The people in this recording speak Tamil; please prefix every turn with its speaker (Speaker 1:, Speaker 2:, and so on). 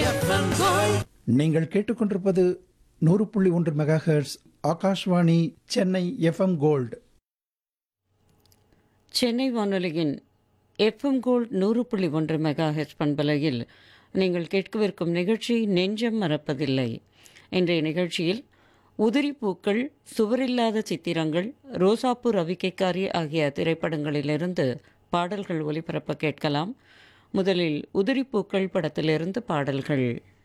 Speaker 1: எஃப்எம் கோல்ட்
Speaker 2: நீங்கள் கேட்டுக்கொண்டிருப்பது நூறு புள்ளி ஒன்று megahertz Akashvani Chennai FM gold
Speaker 3: Chennai வானொலியின் எஃப்எம் கோல்ட் நூறு புள்ளி ஒன்று மெகா ஹெச் பண்பலையில் நீங்கள் கேட்கவிருக்கும் நிகழ்ச்சி நெஞ்சம் மறப்பதில்லை இன்றைய நிகழ்ச்சியில் உதிரி பூக்கள் சுவரில்லாத சித்திரங்கள் ரோசாப்பூ ரவிக்கைக்காரி ஆகிய திரைப்படங்களிலிருந்து பாடல்கள் ஒலிபரப்ப கேட்கலாம் முதலில் உதிரி பூக்கள் படத்திலிருந்து பாடல்கள்